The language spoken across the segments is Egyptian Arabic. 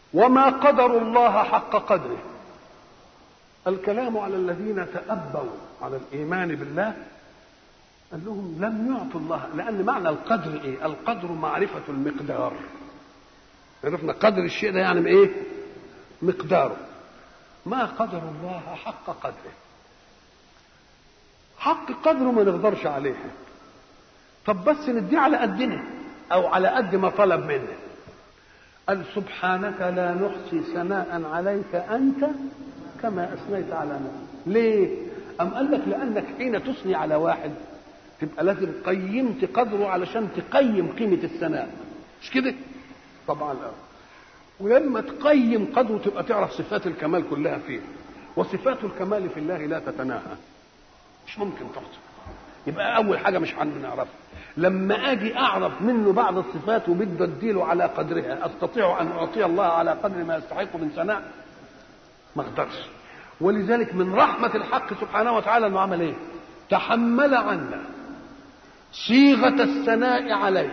وما قدروا الله حق قدره الكلام على الذين تأبوا على الإيمان بالله قال لهم لم يعطوا الله لأن معنى القدر إيه؟ القدر معرفة المقدار عرفنا قدر الشيء ده يعني إيه؟ مقداره ما قدر الله حق قدره حق قدره ما نقدرش عليه طب بس نديه على قدنا او على قد ما طلب منا قال سبحانك لا نحصي ثناء عليك انت كما اثنيت على نفسك ليه ام قال لك لانك حين تثني على واحد تبقى لازم قيمت قدره علشان تقيم قيمه الثناء مش كده طبعا الأول. ولما تقيم قدره تبقى تعرف صفات الكمال كلها فيه وصفات الكمال في الله لا تتناهى مش ممكن تحصل يبقى اول حاجه مش هنعرفها لما اجي اعرف منه بعض الصفات وبده اديله على قدرها استطيع ان اعطي الله على قدر ما يستحق من ثناء ما اقدرش ولذلك من رحمه الحق سبحانه وتعالى انه عمل ايه تحمل عنا صيغه الثناء عليه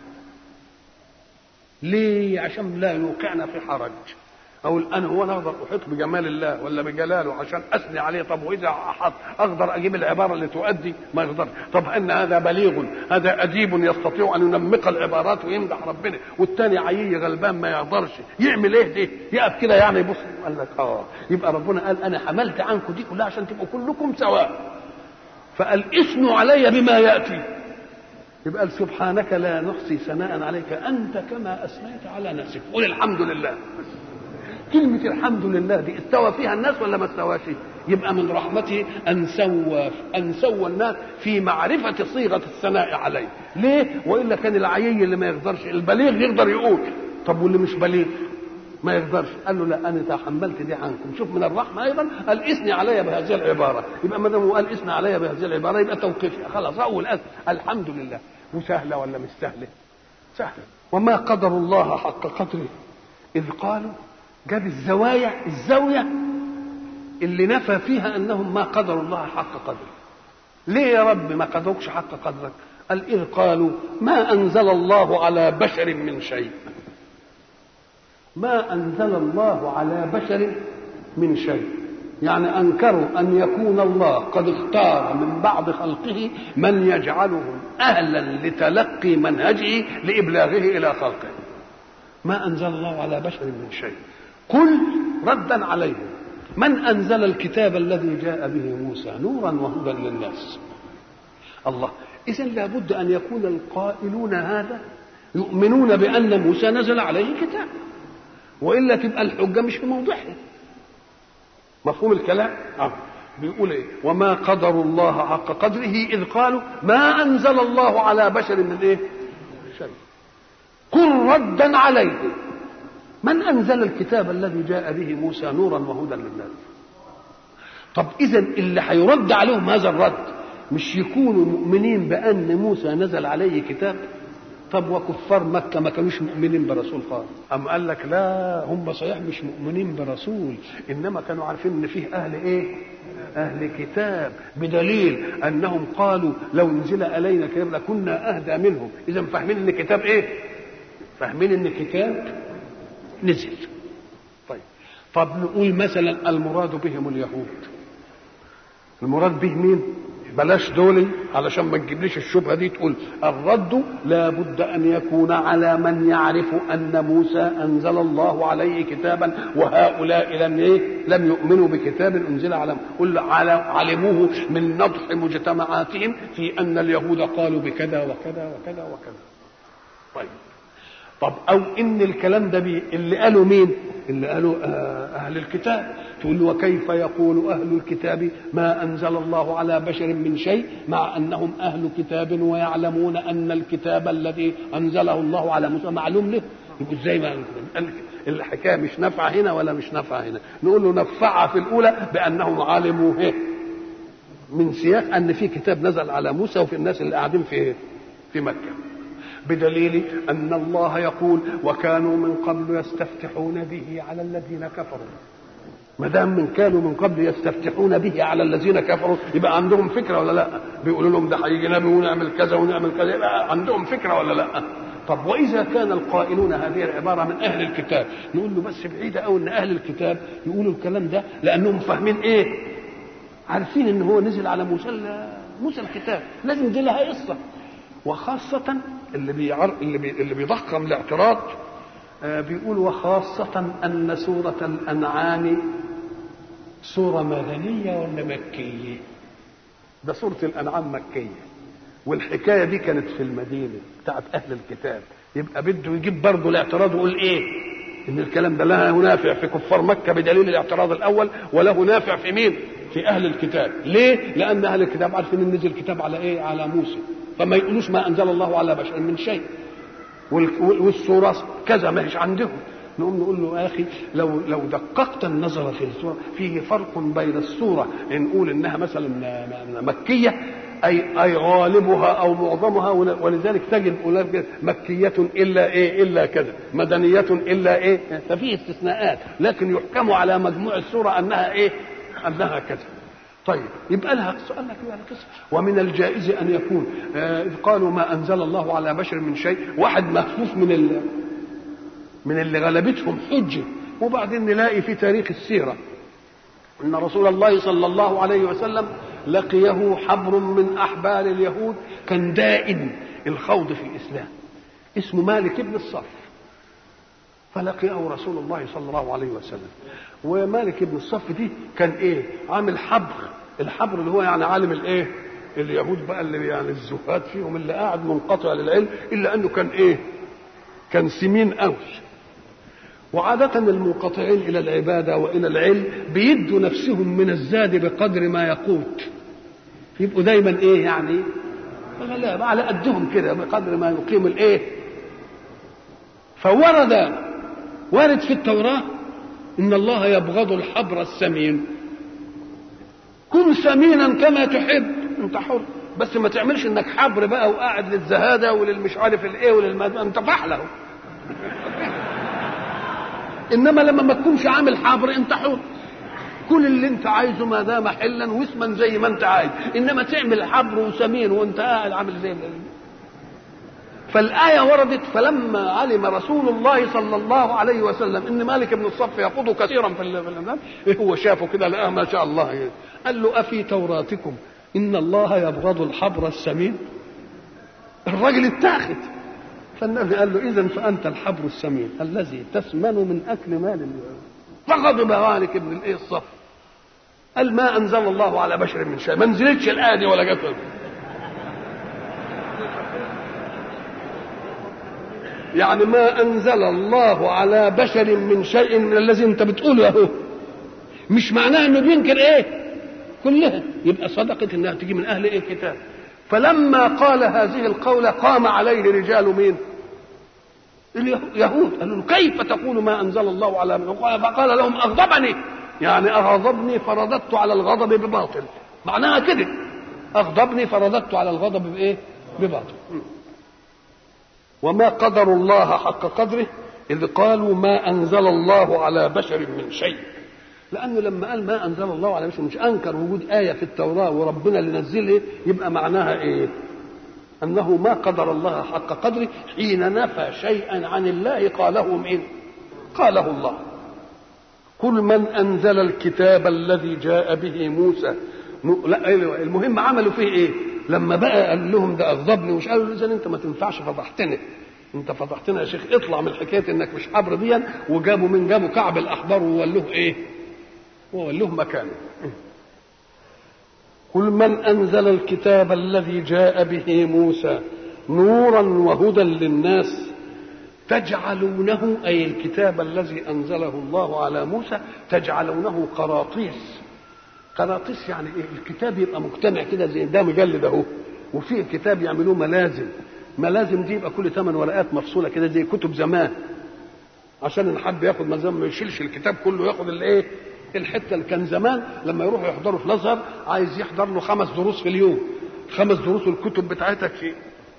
ليه عشان لا يوقعنا في حرج اقول انا هو انا اقدر احيط بجمال الله ولا بجلاله عشان اثني عليه طب واذا احط اقدر اجيب العباره اللي تؤدي ما يقدر طب ان هذا بليغ هذا اديب يستطيع ان ينمق العبارات ويمدح ربنا والتاني عيي غلبان ما يقدرش يعمل ايه ده يقف كده يعني يبص قال لك اه يبقى ربنا قال انا حملت عنكم دي كلها عشان تبقوا كلكم سواء فقال اثنوا علي بما ياتي يبقى قال سبحانك لا نحصي ثناء عليك انت كما اثنيت على نفسك قل الحمد لله كلمة الحمد لله دي استوى فيها الناس ولا ما استواش؟ يبقى من رحمته أن سوى أن سوى الناس في معرفة صيغة الثناء عليه، ليه؟ وإلا كان العيي اللي ما يقدرش، البليغ يقدر يقول، طب واللي مش بليغ ما يقدرش، قال له لا أنا تحملت دي عنكم، شوف من الرحمة أيضا قال اثني علي بهذه العبارة، يبقى ما دام قال اثني علي بهذه العبارة يبقى توقيفي، خلاص أول أس الحمد لله، وسهلة ولا مش سهلة؟ سهلة، وما قدر الله حق قدره إذ قالوا جاب الزوايا الزاوية اللي نفى فيها أنهم ما قدروا الله حق قدره ليه يا رب ما قدروكش حق قدرك قال إذ قالوا ما أنزل الله على بشر من شيء ما أنزل الله على بشر من شيء يعني أنكروا أن يكون الله قد اختار من بعض خلقه من يجعلهم أهلا لتلقي منهجه لإبلاغه إلى خلقه ما أنزل الله على بشر من شيء قل ردا عليهم من انزل الكتاب الذي جاء به موسى نورا وهدى للناس الله اذا لابد ان يكون القائلون هذا يؤمنون بان موسى نزل عليه كتاب والا تبقى الحجه مش في موضعها مفهوم الكلام آه. بيقول ايه وما قدروا الله حق قدره اذ قالوا ما انزل الله على بشر من ايه شيء قل ردا عليهم من انزل الكتاب الذي جاء به موسى نورا وهدى للناس طب اذا اللي هيرد عليهم هذا الرد مش يكونوا مؤمنين بان موسى نزل عليه كتاب طب وكفار مكة ما كانوش مؤمنين برسول خالص أم قال لك لا هم صحيح مش مؤمنين برسول إنما كانوا عارفين إن فيه أهل إيه أهل كتاب بدليل أنهم قالوا لو نزل علينا كتاب لكنا أهدى منهم إذا فاهمين إن كتاب إيه فاهمين إن كتاب نزل طيب طب نقول مثلا المراد بهم اليهود المراد به مين بلاش دول علشان ما تجيبليش الشبهه دي تقول الرد لا بد ان يكون على من يعرف ان موسى انزل الله عليه كتابا وهؤلاء لم ايه لم يؤمنوا بكتاب انزل على قل علموه من نضح مجتمعاتهم في ان اليهود قالوا بكذا وكذا وكذا وكذا طيب طب او ان الكلام ده بي اللي قالوا مين اللي قالوا اهل الكتاب تقول له وكيف يقول اهل الكتاب ما انزل الله على بشر من شيء مع انهم اهل كتاب ويعلمون ان الكتاب الذي انزله الله على موسى معلوم له يقول ازاي ما الحكايه مش نافعه هنا ولا مش نافعه هنا نقول له نفعها في الاولى بانهم علموا ايه من سياق ان في كتاب نزل على موسى وفي الناس اللي قاعدين في في مكه بدليل ان الله يقول وكانوا من قبل يستفتحون به على الذين كفروا ما دام من كانوا من قبل يستفتحون به على الذين كفروا يبقى عندهم فكره ولا لا؟ بيقولوا لهم ده هيجي نبي ونعمل كذا ونعمل كذا يبقى عندهم فكره ولا لا؟ طب واذا كان القائلون هذه العباره من اهل الكتاب نقول له بس بعيده قوي ان اهل الكتاب يقولوا الكلام ده لانهم فاهمين ايه عارفين ان هو نزل على موسى موسى الكتاب لازم دي لها قصه وخاصه اللي بيعر... اللي, بي... اللي بيضخم الاعتراض آه بيقول وخاصه ان سوره الانعام سوره مدنيه ولا مكيه ده سوره الانعام مكيه والحكايه دي كانت في المدينه بتاعت اهل الكتاب يبقى بده يجيب برضه الاعتراض ويقول ايه ان الكلام ده لا نافع في كفار مكه بدليل الاعتراض الاول وله نافع في مين في اهل الكتاب ليه لان اهل الكتاب عارفين ان نزل الكتاب على ايه على موسى فما يقولوش ما انزل الله على بشر من شيء والسوره كذا ما هيش عندهم نقوم نقول له يا اخي لو لو دققت النظر في السوره فيه فرق بين السوره نقول انها مثلا مكيه اي اي غالبها او معظمها ولذلك تجد مكيه الا ايه الا كذا مدنيه الا ايه ففي استثناءات لكن يحكم على مجموع السوره انها ايه انها كذا طيب يبقى لها سؤال لك لها قصه ومن الجائز ان يكون اذ قالوا ما انزل الله على بشر من شيء واحد مخفوف من ال من اللي غلبتهم حجه وبعدين نلاقي في تاريخ السيره ان رسول الله صلى الله عليه وسلم لقيه حبر من احبار اليهود كان دائن الخوض في الاسلام اسمه مالك بن الصف فلقيه رسول الله صلى الله عليه وسلم ومالك بن الصف دي كان ايه عامل حبر الحبر اللي هو يعني عالم الايه اليهود بقى اللي يعني الزهاد فيهم اللي قاعد منقطع للعلم الا انه كان ايه كان سمين قوي وعادة المنقطعين إلى العبادة وإلى العلم بيدوا نفسهم من الزاد بقدر ما يقوت يبقوا دايما إيه يعني لا على قدهم كده بقدر ما يقيم الإيه فورد وارد في التوراة إن الله يبغض الحبر السمين كن سمينا كما تحب أنت حر بس ما تعملش انك حبر بقى وقاعد للزهاده وللمش عارف الايه وللمد انت فحله انما لما ما تكونش عامل حبر انت حر كل اللي انت عايزه ما دام حلا واسما زي ما انت عايز انما تعمل حبر وسمين وانت قاعد عامل زي فالآية وردت فلما علم رسول الله صلى الله عليه وسلم إن مالك بن الصف يخوض كثيرا في الإمام هو شافه كده لقاه ما شاء الله قال له أفي توراتكم إن الله يبغض الحبر السمين الراجل اتاخد فالنبي قال له إذا فأنت الحبر السمين الذي تسمن من أكل مال فغضب مالك بن الإيه الصف قال ما أنزل الله على بشر من شيء ما نزلتش الآية دي ولا جت يعني ما أنزل الله على بشر من شيء من الذي أنت بتقوله أهو مش معناه إنه بينكر إيه كلها يبقى صدقت انها تيجي من اهل ايه الكتاب فلما قال هذه القولة قام عليه رجال مين اليهود قالوا له كيف تقول ما انزل الله على من فقال لهم اغضبني يعني اغضبني فرددت على الغضب بباطل معناها كده اغضبني فرددت على الغضب بايه بباطل وما قدر الله حق قدره اذ قالوا ما انزل الله على بشر من شيء لانه لما قال ما انزل الله على بشر مش انكر وجود ايه في التوراه وربنا اللي نزلها يبقى معناها ايه؟ انه ما قدر الله حق قدره حين نفى شيئا عن الله قاله مين؟ قاله الله كل من انزل الكتاب الذي جاء به موسى لا المهم عملوا فيه ايه؟ لما بقى قال لهم ده اغضبني ومش قالوا اذا انت ما تنفعش فضحتنا انت فضحتنا يا شيخ اطلع من حكايه انك مش حبر ديا وجابوا من جابوا كعب الاحبار وولوه ايه؟ وولوه مكانه كل من انزل الكتاب الذي جاء به موسى نورا وهدى للناس تجعلونه اي الكتاب الذي انزله الله على موسى تجعلونه قراطيس قراطيس يعني ايه الكتاب يبقى مجتمع كده زي ده مجلد اهو وفيه كتاب يعملوه ملازم ملازم دي يبقى كل ثمان ورقات مفصوله كده زي كتب زمان عشان ان حد ياخد ملزم ما يشيلش الكتاب كله ياخد الايه الحته اللي كان زمان لما يروحوا يحضروا في الازهر عايز يحضر له خمس دروس في اليوم خمس دروس الكتب بتاعتك في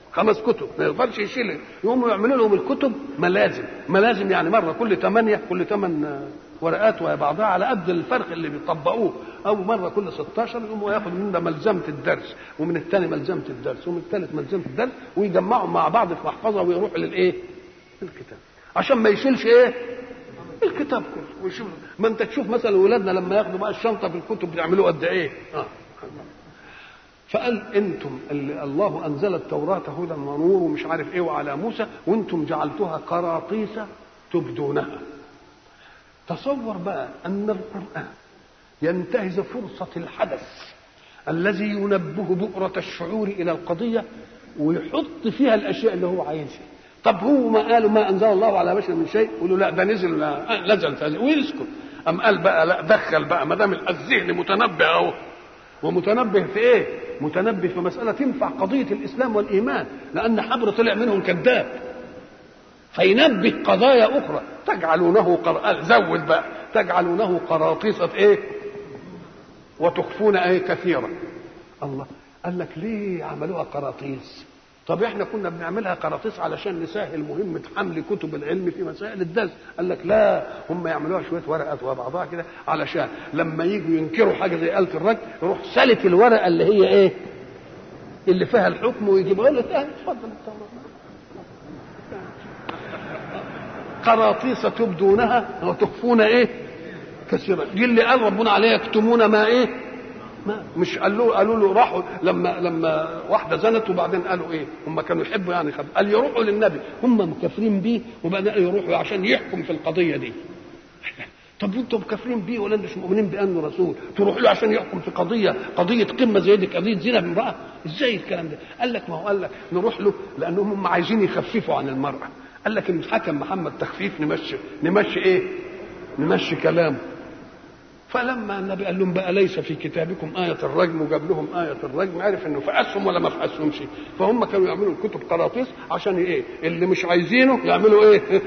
خمس كتب ما يقدرش يشيل يقوموا يعملوا لهم الكتب ملازم ملازم يعني مره كل ثمانيه كل ثمان ورقات وهي بعضها على قد الفرق اللي بيطبقوه او مره كل 16 يقوموا ياخد من ده ملزمه الدرس ومن الثاني ملزمه الدرس ومن الثالث ملزمه الدرس ويجمعهم مع بعض في محفظه ويروحوا للايه؟ الكتاب عشان ما يشيلش ايه؟ الكتاب كله ويشوف ما انت تشوف مثلا ولادنا لما ياخدوا بقى الشنطه في الكتب بيعملوا قد ايه؟ اه فقال انتم اللي الله انزل التوراه هدى ونور ومش عارف ايه وعلى موسى وانتم جعلتوها قراطيس تبدونها تصور بقى ان القران ينتهز فرصه الحدث الذي ينبه بؤره الشعور الى القضيه ويحط فيها الاشياء اللي هو عايزها طب هو ما قالوا ما انزل الله على بشر من شيء يقولوا لا ده نزل لا نزل فهذا ويسكت ام قال بقى لا دخل بقى ما دام الذهن متنبه اهو ومتنبه في ايه؟ متنبه في مسألة تنفع قضية الإسلام والإيمان لأن حبر طلع منهم كذاب فينبه قضايا أخرى تجعلونه قر... زود بقى تجعلونه قراطيسة إيه؟ وتخفون إيه كثيرا الله قال لك ليه عملوها قراطيس؟ طب احنا كنا بنعملها قراطيس علشان نسهل مهمة حمل كتب العلم في مسائل الدرس قال لك لا هم يعملوها شوية ورقات وبعضها كده علشان لما يجوا ينكروا حاجة زي آلة الرجل يروح سلك الورقة اللي هي ايه اللي فيها الحكم ويجيبها له تاني اتفضل قراطيس تبدونها وتخفون ايه كثيرا دي اللي قال ربنا عليها يكتمون ما ايه ما مش قالوا قالوا له راحوا لما لما واحده زنت وبعدين قالوا ايه هم كانوا يحبوا يعني خد قال يروحوا للنبي هم مكافرين بيه وبعدين قالوا يروحوا عشان يحكم في القضيه دي طب انتوا مكافرين بيه ولا انتوا مش مؤمنين بانه رسول تروحوا له عشان يحكم في قضيه قضيه قمه زي دي قضيه زنا بامراه ازاي الكلام ده قال لك ما هو قال لك نروح له لانهم هم عايزين يخففوا عن المراه قال لك ان حكم محمد تخفيف نمشي نمشي ايه نمشي كلامه فلما النبي قال لهم بقى ليس في كتابكم آية الرجم وجاب لهم آية الرجم عرف انه فقسهم ولا ما فقسهمش فهم كانوا يعملوا الكتب قراطيس عشان ايه اللي مش عايزينه يعملوا ايه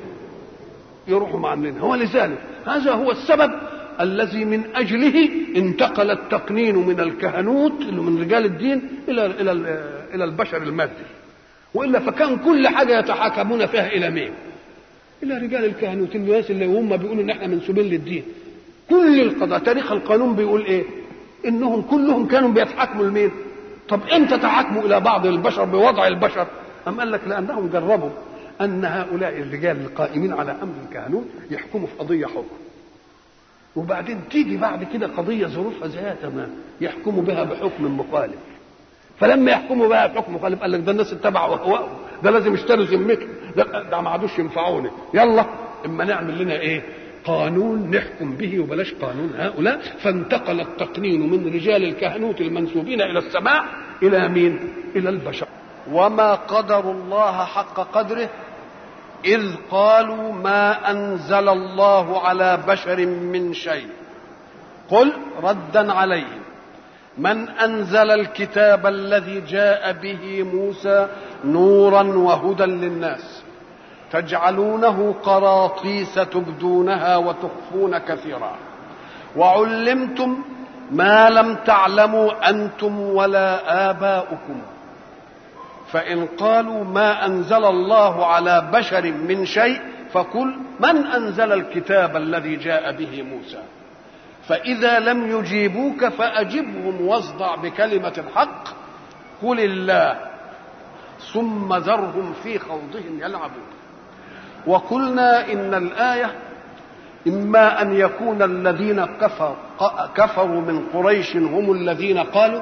يروحوا عاملينها ولذلك هذا هو السبب الذي من اجله انتقل التقنين من الكهنوت اللي من رجال الدين الى الى الى البشر المادي والا فكان كل حاجه يتحاكمون فيها الى مين؟ الى رجال الكهنوت الناس اللي هم بيقولوا ان احنا منسوبين للدين كل القضاء تاريخ القانون بيقول ايه انهم كلهم كانوا بيتحاكموا لمين طب امتى تحاكموا الى بعض البشر بوضع البشر ام قال لك لانهم جربوا ان هؤلاء الرجال القائمين على امر الكهنوت يحكموا في قضيه حكم وبعدين تيجي بعد كده قضيه ظروفها زيها تمام يحكموا بها بحكم مخالف فلما يحكموا بها بحكم مخالف قال لك ده الناس اتبعوا اهواءهم ده لازم يشتروا ذمتهم ده, ده ما عادوش ينفعوني يلا اما نعمل لنا ايه قانون نحكم به وبلاش قانون هؤلاء فانتقل التقنين من رجال الكهنوت المنسوبين الى السماء الى مين؟ الى البشر. وما قدروا الله حق قدره اذ قالوا ما انزل الله على بشر من شيء. قل ردا عليهم من انزل الكتاب الذي جاء به موسى نورا وهدى للناس تجعلونه قراطيس تبدونها وتخفون كثيرا وعلمتم ما لم تعلموا انتم ولا اباؤكم فان قالوا ما انزل الله على بشر من شيء فقل من انزل الكتاب الذي جاء به موسى فاذا لم يجيبوك فاجبهم واصدع بكلمه الحق قل الله ثم ذرهم في خوضهم يلعبون وقلنا ان الايه اما ان يكون الذين كفر كفروا من قريش هم الذين قالوا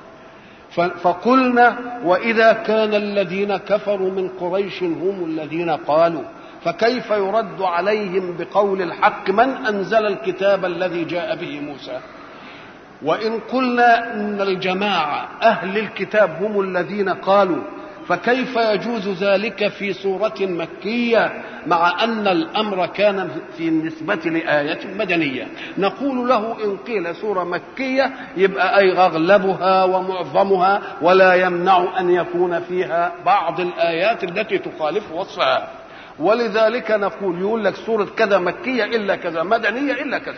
فقلنا واذا كان الذين كفروا من قريش هم الذين قالوا فكيف يرد عليهم بقول الحق من انزل الكتاب الذي جاء به موسى وان قلنا ان الجماعه اهل الكتاب هم الذين قالوا فكيف يجوز ذلك في سورة مكية مع أن الأمر كان في النسبة لآية مدنية نقول له إن قيل سورة مكية يبقى أي أغلبها ومعظمها ولا يمنع أن يكون فيها بعض الآيات التي تخالف وصفها ولذلك نقول يقول لك سورة كذا مكية إلا كذا مدنية إلا كذا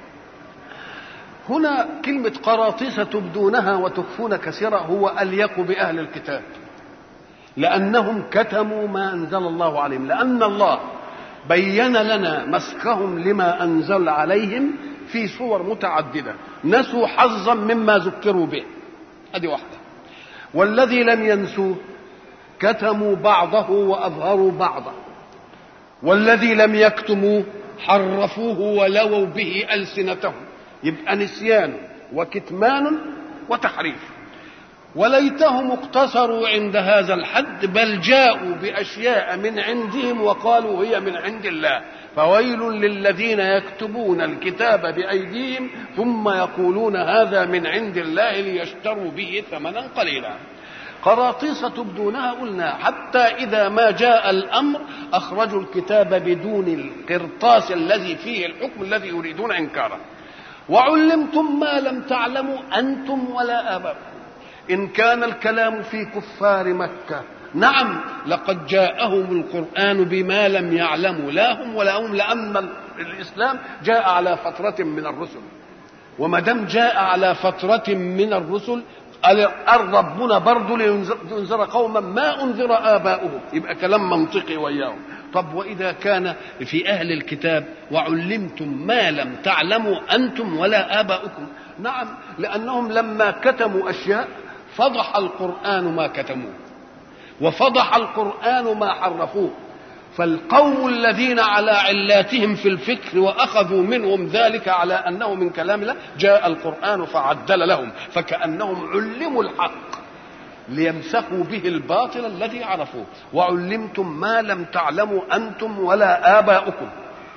هنا كلمة قراطيس تبدونها وتخفون كثيرا هو أليق بأهل الكتاب لأنهم كتموا ما أنزل الله عليهم لأن الله بين لنا مسخهم لما أنزل عليهم في صور متعددة نسوا حظا مما ذكروا به هذه واحدة والذي لم ينسوه كتموا بعضه وأظهروا بعضه والذي لم يكتموه حرفوه ولووا به ألسنتهم يبقى نسيان وكتمان وتحريف وليتهم اقتصروا عند هذا الحد بل جاءوا باشياء من عندهم وقالوا هي من عند الله فويل للذين يكتبون الكتاب بايديهم ثم يقولون هذا من عند الله ليشتروا به ثمنا قليلا قراطيس تبدونها قلنا حتى إذا ما جاء الأمر أخرجوا الكتاب بدون القرطاس الذي فيه الحكم الذي يريدون إنكاره وعلمتم ما لم تعلموا أنتم ولا آباؤكم إن كان الكلام في كفار مكة نعم لقد جاءهم القرآن بما لم يعلموا لا هم ولا هم لأن الإسلام جاء على فترة من الرسل وما دام جاء على فترة من الرسل قال ربنا برضه لينذر قوما ما انذر اباؤهم يبقى كلام منطقي وياهم طب واذا كان في اهل الكتاب وعلمتم ما لم تعلموا انتم ولا اباؤكم نعم لانهم لما كتموا اشياء فضح القران ما كتموه وفضح القران ما حرفوه فالقوم الذين على علاتهم في الفكر واخذوا منهم ذلك على انه من كلام الله جاء القران فعدل لهم فكانهم علموا الحق ليمسكوا به الباطل الذي عرفوه وعلمتم ما لم تعلموا انتم ولا اباؤكم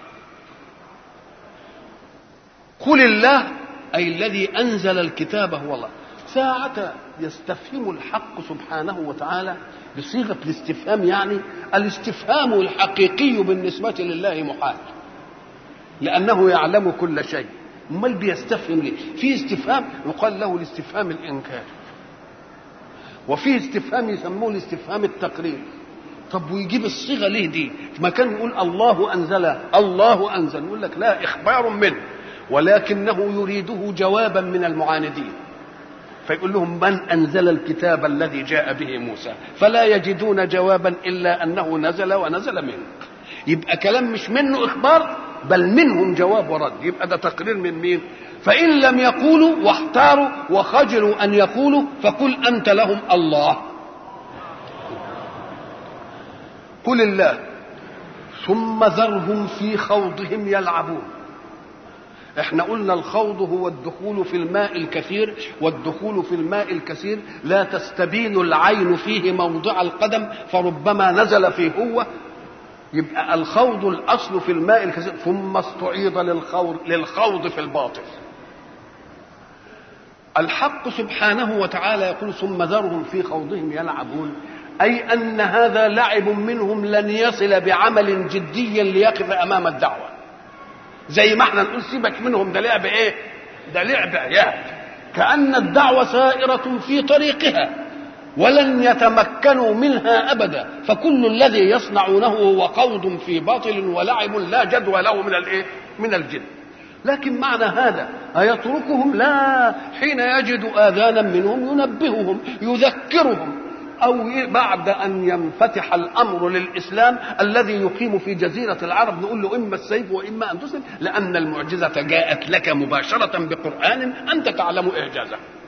قل الله اي الذي انزل الكتاب هو الله ساعة يستفهم الحق سبحانه وتعالى بصيغة الاستفهام يعني الاستفهام الحقيقي بالنسبة لله محال لأنه يعلم كل شيء امال بيستفهم ليه في استفهام يقال له الاستفهام الإنكار وفي استفهام يسموه الاستفهام التقرير طب ويجيب الصيغه ليه دي ما كان يقول الله انزل الله انزل يقول لك لا اخبار منه ولكنه يريده جوابا من المعاندين فيقول لهم من انزل الكتاب الذي جاء به موسى فلا يجدون جوابا الا انه نزل ونزل منه يبقى كلام مش منه اخبار بل منهم جواب ورد يبقى ده تقرير من مين فان لم يقولوا واحتاروا وخجلوا ان يقولوا فقل انت لهم الله قل الله ثم ذرهم في خوضهم يلعبون احنا قلنا الخوض هو الدخول في الماء الكثير والدخول في الماء الكثير لا تستبين العين فيه موضع القدم فربما نزل فيه هو يبقى الخوض الاصل في الماء الكثير ثم استعيض للخوض للخوض في الباطل الحق سبحانه وتعالى يقول ثم ذرهم في خوضهم يلعبون اي ان هذا لعب منهم لن يصل بعمل جدي ليقف امام الدعوه زي ما احنا نقول سيبك منهم ده لعب ايه ده لعب عيال كأن الدعوة سائرة في طريقها ولن يتمكنوا منها أبدا فكل الذي يصنعونه هو خوض في باطل ولعب لا جدوى له من الايه من الجد لكن معنى هذا أيتركهم لا حين يجد آذانا منهم ينبههم يذكرهم أو بعد أن ينفتح الأمر للإسلام الذي يقيم في جزيرة العرب نقول له إما السيف وإما أن تسلم لأن المعجزة جاءت لك مباشرة بقرآن أنت تعلم إعجازه